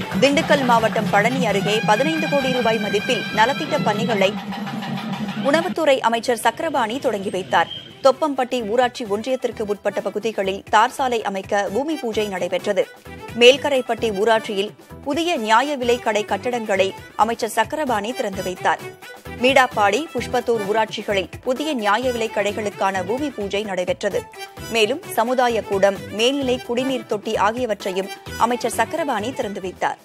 திண்டுக்கல் மாவட்டம் பழனி அருகே பதினைந்து கோடி ரூபாய் மதிப்பில் நலத்திட்ட பணிகளை உணவுத்துறை அமைச்சர் சக்கரபாணி தொடங்கி வைத்தார் தொப்பம்பட்டி ஊராட்சி ஒன்றியத்திற்கு உட்பட்ட பகுதிகளில் தார் சாலை அமைக்க பூமி பூஜை நடைபெற்றது மேல்கரைப்பட்டி ஊராட்சியில் புதிய நியாய விலை கடை கட்டடங்களை அமைச்சர் சக்கரபாணி திறந்து வைத்தார் மீடாப்பாடி புஷ்பத்தூர் ஊராட்சிகளில் புதிய நியாய விலை கடைகளுக்கான பூமி பூஜை நடைபெற்றது மேலும் சமுதாய கூடம் மேல்நிலை குடிநீர் தொட்டி ஆகியவற்றையும் அமைச்சர் சக்கரபாணி திறந்து வைத்தார்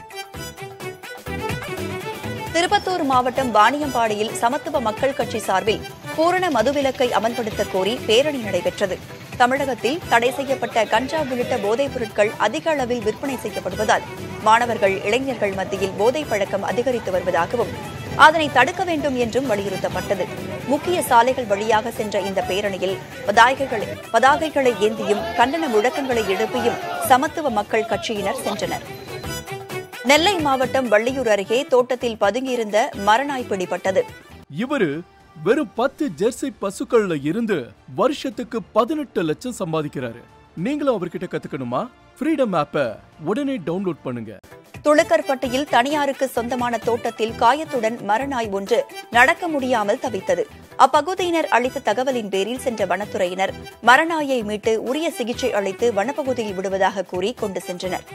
திருப்பத்தூர் மாவட்டம் வாணியம்பாடியில் சமத்துவ மக்கள் கட்சி சார்பில் பூரண மதுவிலக்கை அமல்படுத்த கோரி பேரணி நடைபெற்றது தமிழகத்தில் தடை செய்யப்பட்ட கஞ்சா உள்ளிட்ட போதைப் பொருட்கள் அதிக அளவில் விற்பனை செய்யப்படுவதால் மாணவர்கள் இளைஞர்கள் மத்தியில் போதைப் பழக்கம் அதிகரித்து வருவதாகவும் அதனை தடுக்க வேண்டும் என்றும் வலியுறுத்தப்பட்டது முக்கிய சாலைகள் வழியாக சென்ற இந்த பேரணியில் பதாகைகளை பதாகைகளை ஏந்தியும் கண்டன முழக்கங்களை எழுப்பியும் சமத்துவ மக்கள் கட்சியினர் சென்றனர் நெல்லை மாவட்டம் வள்ளியூர் அருகே தோட்டத்தில் பதுங்கியிருந்த மரநாய் பிடிபட்டது இவரு வெறும் பத்து ஜெர்சி பசுக்கள்ல இருந்து வருஷத்துக்கு பதினெட்டு லட்சம் சம்பாதிக்கிறாரு நீங்களும் அவர்கிட்ட கத்துக்கணுமா ஃப்ரீடம் ஆப்பை உடனே டவுன்லோட் பண்ணுங்க துளுக்கர்பட்டியில் தனியாருக்கு சொந்தமான தோட்டத்தில் காயத்துடன் மரநாய் ஒன்று நடக்க முடியாமல் தவித்தது அப்பகுதியினர் அளித்த தகவலின் பேரில் சென்ற வனத்துறையினர் மரநாயை மீட்டு உரிய சிகிச்சை அளித்து வனப்பகுதியில் விடுவதாக கூறி கொண்டு சென்றனர்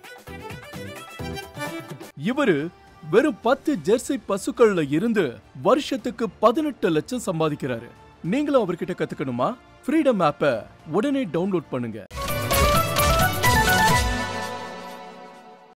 இவரு வெறும் பத்து ஜெர்சி பசுக்கள்ல இருந்து வருஷத்துக்கு பதினெட்டு லட்சம் சம்பாதிக்கிறாரு நீங்களும் அவர்கிட்ட கத்துக்கணுமா ஃப்ரீடம் ஆப்பை உடனே டவுன்லோட் பண்ணுங்க